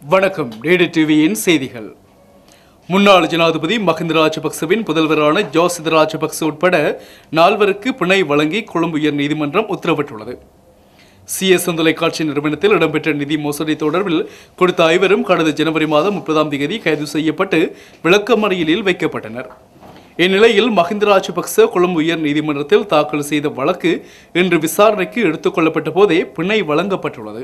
வணக்கம் டிடி டிவியின் செய்திகள் முன்னாள் ஜனாதிபதி மஹிந்த ராஜபக்சவின் புதல்வரான ஜோசித ராஜபக்ச உட்பட நால்வருக்கு பிணை வழங்கி கொழும்பு உயர் நீதிமன்றம் உத்தரவிட்டுள்ளது சிஎஸ் தொலைக்காட்சி நிறுவனத்தில் இடம்பெற்ற நிதி மோசடி தொடர்பில் கொடுத்த ஐவரும் கடந்த ஜனவரி மாதம் முப்பதாம் தேதி கைது செய்யப்பட்டு விளக்கமறியலில் வைக்கப்பட்டனர் இந்நிலையில் மஹிந்த ராஜபக்ச கொழும்பு உயர் நீதிமன்றத்தில் தாக்கல் செய்த வழக்கு இன்று விசாரணைக்கு எடுத்துக் கொள்ளப்பட்ட போதே பிணை வழங்கப்பட்டுள்ளது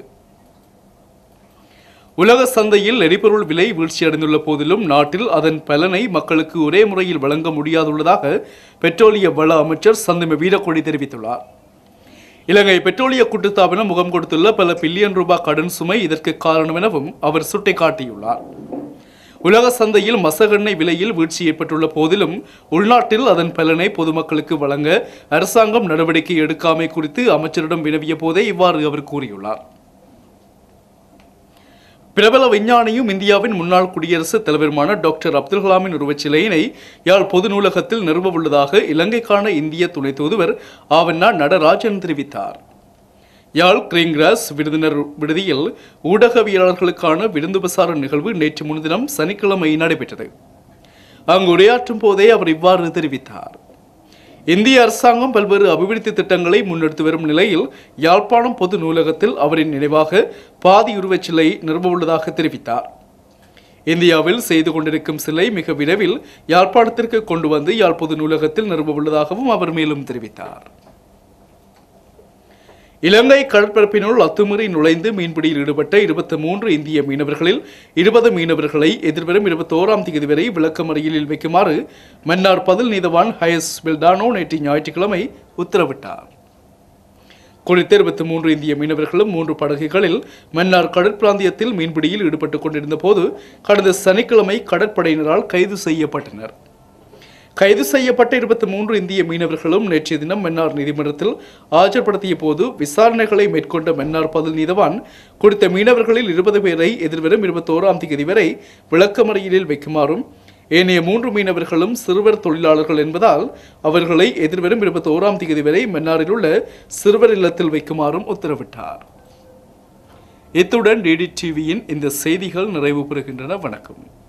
உலக சந்தையில் எரிபொருள் விலை வீழ்ச்சியடைந்துள்ள போதிலும் நாட்டில் அதன் பலனை மக்களுக்கு ஒரே முறையில் வழங்க முடியாதுள்ளதாக பெட்ரோலிய வள அமைச்சர் சந்திம வீரக்கொடி தெரிவித்துள்ளார் இலங்கை பெட்ரோலிய கூட்டுத்தாபனம் முகம் கொடுத்துள்ள பல பில்லியன் ரூபாய் கடன் சுமை இதற்கு காரணம் எனவும் அவர் சுட்டிக்காட்டியுள்ளார் உலக சந்தையில் மசகெண்ணெய் விலையில் வீழ்ச்சி ஏற்பட்டுள்ள போதிலும் உள்நாட்டில் அதன் பலனை பொதுமக்களுக்கு வழங்க அரசாங்கம் நடவடிக்கை எடுக்காமை குறித்து அமைச்சரிடம் வினவிய போதே இவ்வாறு அவர் கூறியுள்ளார் பிரபல விஞ்ஞானியும் இந்தியாவின் முன்னாள் குடியரசுத் தலைவருமான டாக்டர் அப்துல் கலாமின் உருவச்சிலையினை யாழ் பொது நூலகத்தில் நிறுவவுள்ளதாக இலங்கைக்கான இந்திய துணை தூதுவர் ஆவண்ணா நடராஜன் தெரிவித்தார் யாழ் கிரீங்கிராஸ் விருந்தினர் விடுதியில் ஊடகவியலாளர்களுக்கான விருந்துபசார நிகழ்வு நேற்று முன்தினம் சனிக்கிழமை நடைபெற்றது அங்கு உரையாற்றும் போதே அவர் இவ்வாறு தெரிவித்தார் இந்திய அரசாங்கம் பல்வேறு அபிவிருத்தி திட்டங்களை முன்னெடுத்து வரும் நிலையில் யாழ்ப்பாணம் பொது நூலகத்தில் அவரின் நினைவாக பாதி உருவச் சிலை நிறுவவுள்ளதாக தெரிவித்தார் இந்தியாவில் செய்து கொண்டிருக்கும் சிலை மிக விரைவில் யாழ்ப்பாணத்திற்கு கொண்டு வந்து யாழ் பொது நூலகத்தில் நிறுவவுள்ளதாகவும் அவர் மேலும் தெரிவித்தார் இலங்கை கடற்பரப்பினுள் அத்துமீறி நுழைந்து மீன்பிடியில் ஈடுபட்ட இருபத்தி மூன்று இந்திய மீனவர்களில் இருபது மீனவர்களை எதிர்வரும் இருபத்தோராம் தேதி வரை விளக்கமறியலில் வைக்குமாறு மன்னார் பதில் நீதவான் ஹயஸ் பில்டானோ நேற்று ஞாயிற்றுக்கிழமை உத்தரவிட்டார் குறித்த இருபத்தி மூன்று இந்திய மீனவர்களும் மூன்று படகுகளில் மன்னார் கடற்பிராந்தியத்தில் மீன்பிடியில் ஈடுபட்டுக் கொண்டிருந்த போது கடந்த சனிக்கிழமை கடற்படையினரால் கைது செய்யப்பட்டனர் கைது செய்யப்பட்ட இருபத்தி மூன்று இந்திய மீனவர்களும் நேற்றைய தினம் மன்னார் நீதிமன்றத்தில் ஆஜர்படுத்திய போது விசாரணைகளை மேற்கொண்ட மன்னார் பதில் நீதவான் குறித்த மீனவர்களில் இருபது பேரை எதிர்வரும் இருபத்தோராம் தேதி வரை விளக்கமறியலில் வைக்குமாறும் ஏனைய மூன்று மீனவர்களும் சிறுவர் தொழிலாளர்கள் என்பதால் அவர்களை எதிர்வரும் இருபத்தோராம் தேதி வரை மன்னாரில் உள்ள சிறுவர் இல்லத்தில் வைக்குமாறும் உத்தரவிட்டார் இத்துடன் டிடி டிவியின் இந்த செய்திகள் நிறைவு பெறுகின்றன வணக்கம்